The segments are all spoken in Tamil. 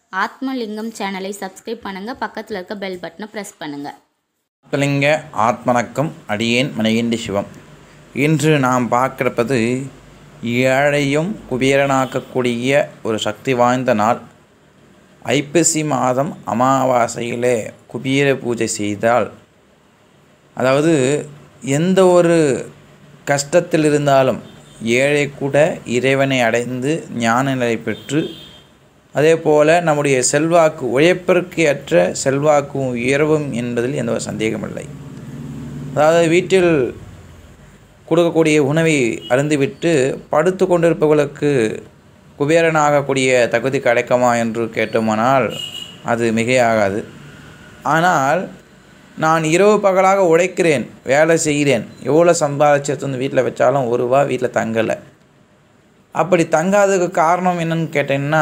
ஆத்மலிங்கம் சேனலை சப்ஸ்கிரைப் பண்ணுங்கள் பக்கத்தில் இருக்க பெல் பட்டனை ப்ரெஸ் பண்ணுங்கள் ஆத்மலிங்க ஆத்மணக்கம் அடியேன் மனையண்டி சிவம் இன்று நாம் பார்க்கிறப்பது ஏழையும் குபேரனாக்கக்கூடிய ஒரு சக்தி வாய்ந்த நாள் ஐப்பசி மாதம் அமாவாசையிலே குபேர பூஜை செய்தால் அதாவது எந்த ஒரு கஷ்டத்தில் இருந்தாலும் ஏழை கூட இறைவனை அடைந்து ஞான நிலை பெற்று அதே போல் நம்முடைய செல்வாக்கு உழைப்பிற்கு ஏற்ற செல்வாக்கும் உயர்வும் என்பதில் எந்த ஒரு சந்தேகமில்லை அதாவது வீட்டில் கொடுக்கக்கூடிய உணவை அருந்திவிட்டு படுத்து கொண்டிருப்பவர்களுக்கு குபேரனாகக்கூடிய தகுதி கிடைக்குமா என்று கேட்டோமானால் அது மிகையாகாது ஆனால் நான் இரவு பகலாக உழைக்கிறேன் வேலை செய்கிறேன் எவ்வளோ சம்பாதிச்சு எடுத்து வந்து வீட்டில் வச்சாலும் ஒரு ரூபா வீட்டில் தங்கலை அப்படி தங்காததுக்கு காரணம் என்னன்னு கேட்டிங்கன்னா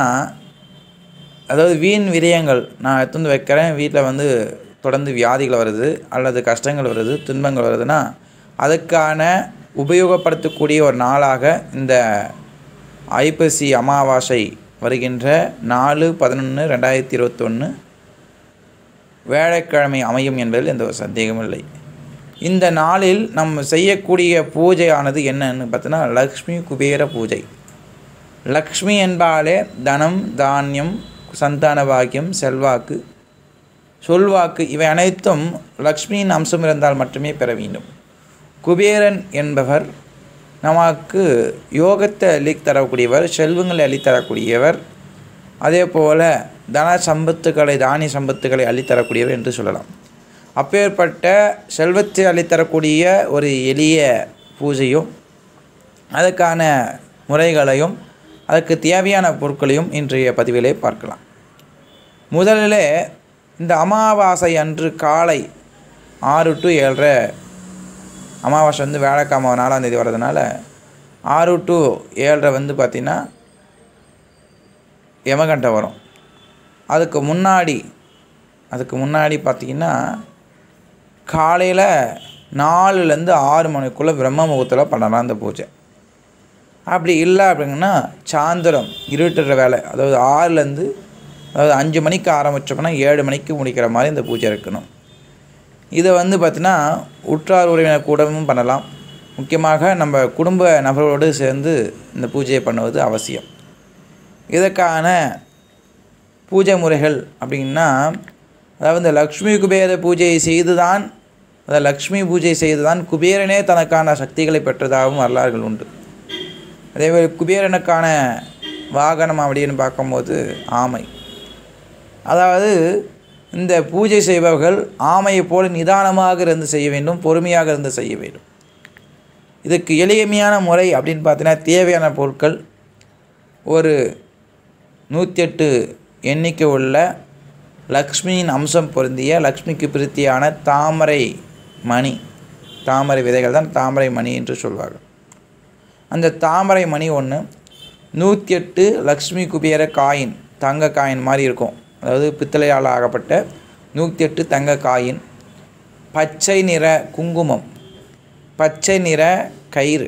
அதாவது வீண் விரயங்கள் நான் எடுத்து வந்து வைக்கிறேன் வீட்டில் வந்து தொடர்ந்து வியாதிகள் வருது அல்லது கஷ்டங்கள் வருது துன்பங்கள் வருதுன்னா அதுக்கான உபயோகப்படுத்தக்கூடிய ஒரு நாளாக இந்த ஐப்பசி அமாவாசை வருகின்ற நாலு பதினொன்று ரெண்டாயிரத்தி இருபத்தொன்று வேலைக்கிழமை அமையும் என்பதில் எந்த ஒரு சந்தேகமில்லை இந்த நாளில் நம்ம செய்யக்கூடிய பூஜையானது என்னன்னு பார்த்தோன்னா லக்ஷ்மி குபேர பூஜை லக்ஷ்மி என்பாலே தனம் தானியம் சந்தான பாக்கியம் செல்வாக்கு சொல்வாக்கு இவை அனைத்தும் லக்ஷ்மியின் அம்சம் இருந்தால் மட்டுமே பெற வேண்டும் குபேரன் என்பவர் நமக்கு யோகத்தை அள்ளித் தரக்கூடியவர் செல்வங்களை அள்ளித் தரக்கூடியவர் அதே போல் தன சம்பத்துக்களை தானிய சம்பத்துக்களை அள்ளித்தரக்கூடியவர் என்று சொல்லலாம் அப்பேற்பட்ட செல்வத்தை அள்ளித்தரக்கூடிய ஒரு எளிய பூஜையும் அதுக்கான முறைகளையும் அதற்கு தேவையான பொருட்களையும் இன்றைய பதிவிலே பார்க்கலாம் முதலில் இந்த அமாவாசை அன்று காலை ஆறு டு ஏழரை அமாவாசை வந்து வேலைக்கிழமை நாலாம் தேதி வர்றதுனால ஆறு டு ஏழரை வந்து பார்த்திங்கன்னா யமகண்டம் வரும் அதுக்கு முன்னாடி அதுக்கு முன்னாடி பார்த்திங்கன்னா காலையில் நாலுலேருந்து ஆறு மணிக்குள்ளே பிரம்ம முகூர்த்தத்தில் பண்ணலாம் அந்த பூஜை அப்படி இல்லை அப்படிங்கன்னா சாயந்தரம் இருட்டுற வேலை அதாவது ஆறுலேருந்து அதாவது அஞ்சு மணிக்கு ஆரம்பித்தோம்னா ஏழு மணிக்கு முடிக்கிற மாதிரி இந்த பூஜை இருக்கணும் இதை வந்து பார்த்திங்கன்னா உற்றார் உறவினர் கூடவும் பண்ணலாம் முக்கியமாக நம்ம குடும்ப நபர்களோடு சேர்ந்து இந்த பூஜையை பண்ணுவது அவசியம் இதற்கான பூஜை முறைகள் அப்படின்னா அதாவது இந்த லக்ஷ்மி குபேர பூஜையை செய்து தான் அதாவது லக்ஷ்மி பூஜை செய்து தான் குபேரனே தனக்கான சக்திகளை பெற்றதாகவும் வரலாறுகள் உண்டு அதேமாதிரி குபேரனுக்கான வாகனம் அப்படின்னு பார்க்கும்போது ஆமை அதாவது இந்த பூஜை செய்பவர்கள் ஆமையைப் போல நிதானமாக இருந்து செய்ய வேண்டும் பொறுமையாக இருந்து செய்ய வேண்டும் இதுக்கு எளிமையான முறை அப்படின்னு பார்த்தீங்கன்னா தேவையான பொருட்கள் ஒரு நூற்றி எட்டு எண்ணிக்கை உள்ள லக்ஷ்மியின் அம்சம் பொருந்திய லக்ஷ்மிக்கு பிரித்தியான தாமரை மணி தாமரை விதைகள் தான் தாமரை மணி என்று சொல்வார்கள் அந்த தாமரை மணி ஒன்று நூற்றி எட்டு லக்ஷ்மி குபேர காயின் தங்க காயின் மாதிரி இருக்கும் அதாவது பித்தளையால் ஆகப்பட்ட நூற்றி எட்டு தங்க காயின் பச்சை நிற குங்குமம் பச்சை நிற கயிறு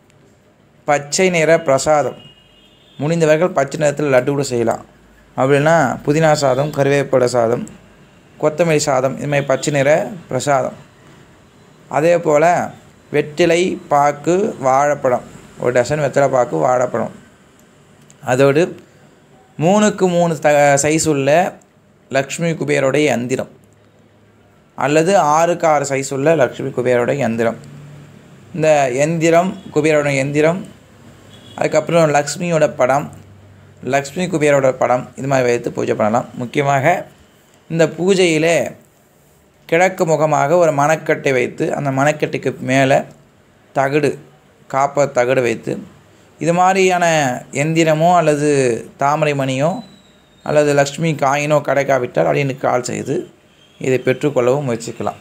பச்சை நிற பிரசாதம் முடிந்தவர்கள் பச்சை நிறத்தில் லட்டு கூட செய்யலாம் அப்படின்னா புதினா சாதம் கருவேப்பிலை சாதம் கொத்தமல்லி சாதம் இது மாதிரி பச்சை நிற பிரசாதம் அதே போல் வெற்றிலை பாக்கு வாழைப்பழம் ஒரு டசன் வெற்றிலை பாக்கு வாழைப்பழம் அதோடு மூணுக்கு மூணு த சைஸ் உள்ள லக்ஷ்மி குபேரோடைய எந்திரம் அல்லது ஆறுக்கு ஆறு சைஸ் உள்ள லக்ஷ்மி குபேரோட எந்திரம் இந்த எந்திரம் குபேரோட எந்திரம் அதுக்கப்புறம் லக்ஷ்மியோட படம் லக்ஷ்மி குபேரோட படம் இது மாதிரி வைத்து பூஜை பண்ணலாம் முக்கியமாக இந்த பூஜையில் கிழக்கு முகமாக ஒரு மணக்கட்டை வைத்து அந்த மணக்கட்டைக்கு மேலே தகடு காப்ப தகடு வைத்து இது மாதிரியான எந்திரமோ அல்லது தாமரை மணியோ அல்லது லக்ஷ்மி காயினோ கிடைக்காவிட்டால் அப்படின்னு கால் செய்து இதை பெற்றுக்கொள்ளவும் முயற்சிக்கலாம்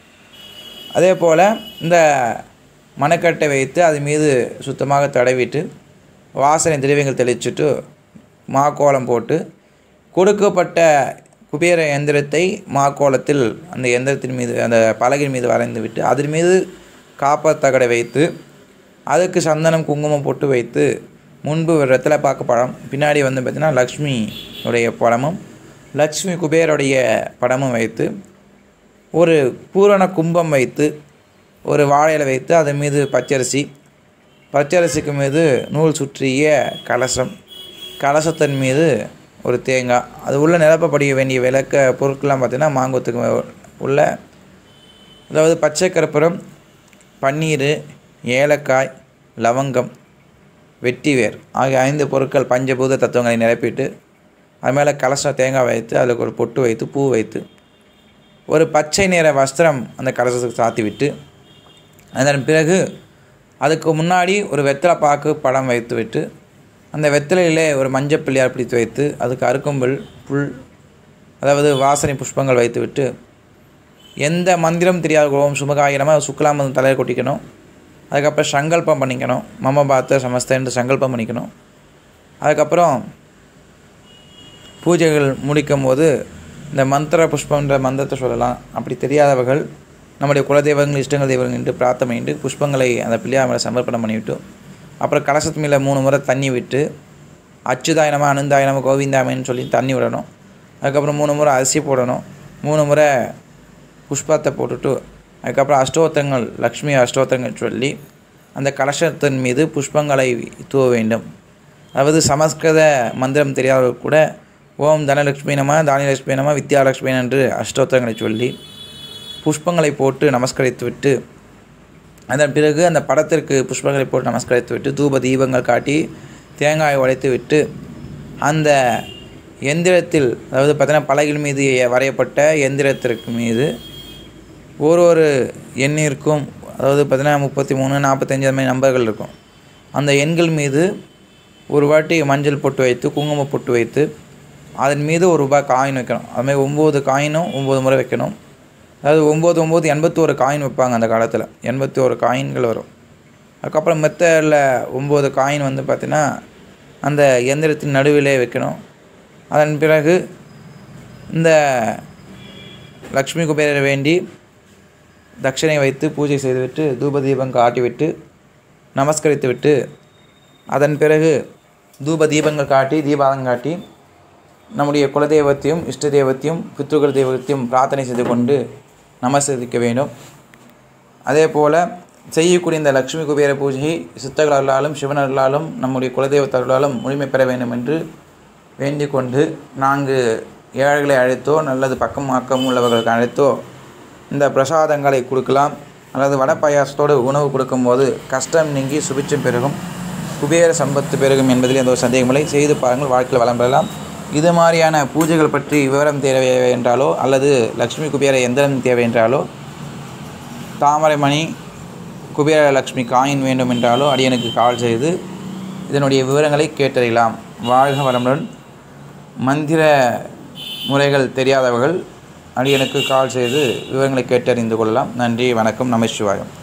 அதே போல் இந்த மணக்கட்டை வைத்து அது மீது சுத்தமாக தடவிட்டு வாசனை திரவியங்கள் தெளிச்சுட்டு மாக்கோலம் போட்டு கொடுக்கப்பட்ட குபேர எந்திரத்தை மாக்கோலத்தில் அந்த எந்திரத்தின் மீது அந்த பலகையின் மீது வரைந்து விட்டு அதன் மீது காப்பத்தகடை வைத்து அதுக்கு சந்தனம் குங்குமம் போட்டு வைத்து முன்பு ஒரு வெத்தலை பாக்கு பழம் பின்னாடி வந்து பார்த்திங்கன்னா லக்ஷ்மி உடைய படமும் லக்ஷ்மி குபேருடைய படமும் வைத்து ஒரு பூரண கும்பம் வைத்து ஒரு வாழையில வைத்து அதன் மீது பச்சரிசி பச்சரிசிக்கு மீது நூல் சுற்றிய கலசம் கலசத்தின் மீது ஒரு தேங்காய் அது உள்ள நிரப்பப்படிய வேண்டிய விளக்க பொருட்கள்லாம் பார்த்திங்கன்னா மாங்கொத்துக்கு உள்ள அதாவது பச்சை கற்பூரம் பன்னீர் ஏலக்காய் லவங்கம் வெட்டிவேர் ஆகிய ஐந்து பொருட்கள் பஞ்சபூத தத்துவங்களை நிரப்பிட்டு அது மேலே கலசம் தேங்காய் வைத்து அதில் ஒரு பொட்டு வைத்து பூ வைத்து ஒரு பச்சை நிற வஸ்திரம் அந்த கலசத்துக்கு சாத்தி விட்டு அதன் பிறகு அதுக்கு முன்னாடி ஒரு வெத்தலை பாக்கு படம் வைத்து விட்டு அந்த வெத்தலையிலே ஒரு மஞ்சள் பிள்ளையார் பிடித்து வைத்து அதுக்கு அருக்கம்புல் புல் அதாவது வாசனை புஷ்பங்கள் வைத்து விட்டு எந்த மந்திரம் தெரியாத ஓம் சுமகாயிரமாக சுக்லாமந்தம் தலையில் கொட்டிக்கணும் அதுக்கப்புறம் சங்கல்பம் பண்ணிக்கணும் மம பாத்த சமஸ்தன்று சங்கல்பம் பண்ணிக்கணும் அதுக்கப்புறம் பூஜைகள் முடிக்கும் போது இந்த மந்திர புஷ்பன்ற மந்திரத்தை சொல்லலாம் அப்படி தெரியாதவர்கள் நம்முடைய குலதெய்வங்கள் இஷ்டங்கள் தெய்வங்கள் என்று பிரார்த்தனை பண்ணிட்டு புஷ்பங்களை அந்த பிள்ளையார் மேலே சமர்ப்பணம் பண்ணிவிட்டு அப்புறம் கலசத்து மேலே மூணு முறை தண்ணி விட்டு அச்சுதாயனமா அனந்தாயனமா கோவிந்தாமன்னு சொல்லி தண்ணி விடணும் அதுக்கப்புறம் மூணு முறை அரிசி போடணும் மூணு முறை புஷ்பத்தை போட்டுட்டு அதுக்கப்புறம் அஷ்டோத்திரங்கள் லக்ஷ்மி அஷ்டோத்திரங்கள் சொல்லி அந்த கலசத்தின் மீது புஷ்பங்களை தூவ வேண்டும் அதாவது சமஸ்கிருத மந்திரம் தெரியாதவர்கள் கூட ஓம் தனலட்சுமி நம தானியலட்சுமி நம வித்யாலட்சுமி என்று அஷ்டோத்திரங்களை சொல்லி புஷ்பங்களை போட்டு நமஸ்கரித்து விட்டு அதன் பிறகு அந்த படத்திற்கு புஷ்பங்களை போட்டு நமஸ்கரித்து விட்டு தூப தீபங்கள் காட்டி தேங்காய் உடைத்து விட்டு அந்த எந்திரத்தில் அதாவது பார்த்தீங்கன்னா பலகைகள் மீது வரையப்பட்ட எந்திரத்திற்கு மீது ஒரு ஒரு எண்ணிற்கும் அதாவது பார்த்தீங்கன்னா முப்பத்தி மூணு நாற்பத்தஞ்சு அந்த மாதிரி நம்பர்கள் இருக்கும் அந்த எண்கள் மீது ஒரு வாட்டி மஞ்சள் பொட்டு வைத்து குங்குமம் பொட்டு வைத்து அதன் மீது ஒரு ரூபாய் காயின் வைக்கணும் அதுமாதிரி ஒம்பது காயினும் ஒம்பது முறை வைக்கணும் அதாவது ஒம்பது ஒம்பது எண்பத்தோரு காயின் வைப்பாங்க அந்த காலத்தில் எண்பத்தி ஒரு காயின்கள் வரும் அதுக்கப்புறம் மெத்தடில் ஒம்பது காயின் வந்து பார்த்திங்கன்னா அந்த எந்திரத்தின் நடுவிலே வைக்கணும் அதன் பிறகு இந்த லக்ஷ்மி குபேரரை வேண்டி தட்சணை வைத்து பூஜை செய்துவிட்டு தூப தீபம் காட்டிவிட்டு நமஸ்கரித்து விட்டு அதன் பிறகு தூப தீபங்கள் காட்டி தீபாதம் காட்டி நம்முடைய குலதெய்வத்தையும் இஷ்ட தெய்வத்தையும் பித்ருக்கள் தெய்வத்தையும் பிரார்த்தனை செய்து கொண்டு நமஸ்கரிக்க வேண்டும் அதே போல் செய்யக்கூடிய இந்த லக்ஷ்மி குபேர பூஜையை சித்தர்களாலும் சிவனர்களாலும் நம்முடைய குலதெய்வத்தர்களாலும் முழுமை பெற வேண்டும் என்று வேண்டிக் கொண்டு நான்கு ஏழைகளை அழைத்தோ நல்லது பக்கம் ஆக்கம் உள்ளவர்களுக்கு அழைத்தோ இந்த பிரசாதங்களை கொடுக்கலாம் அல்லது வடை பாயாசத்தோடு உணவு கொடுக்கும்போது கஷ்டம் நீங்கி சுபிட்சம் பெருகும் குபேர சம்பத்து பெருகும் என்பதில் எந்த ஒரு சந்தேகமில்லை செய்து பாருங்கள் வாழ்க்கையில் வளம் பெறலாம் இது மாதிரியான பூஜைகள் பற்றி விவரம் தேவை என்றாலோ அல்லது லக்ஷ்மி குபேர எந்திரம் தேவை என்றாலோ தாமரைமணி குபேர லக்ஷ்மி காயின் வேண்டும் என்றாலோ அடியனுக்கு கால் செய்து இதனுடைய விவரங்களை கேட்டறியலாம் வாழ்க வளமுடன் மந்திர முறைகள் தெரியாதவர்கள் அடியனுக்கு கால் செய்து விவரங்களை கேட்டறிந்து கொள்ளலாம் நன்றி வணக்கம் நமசிவாயம்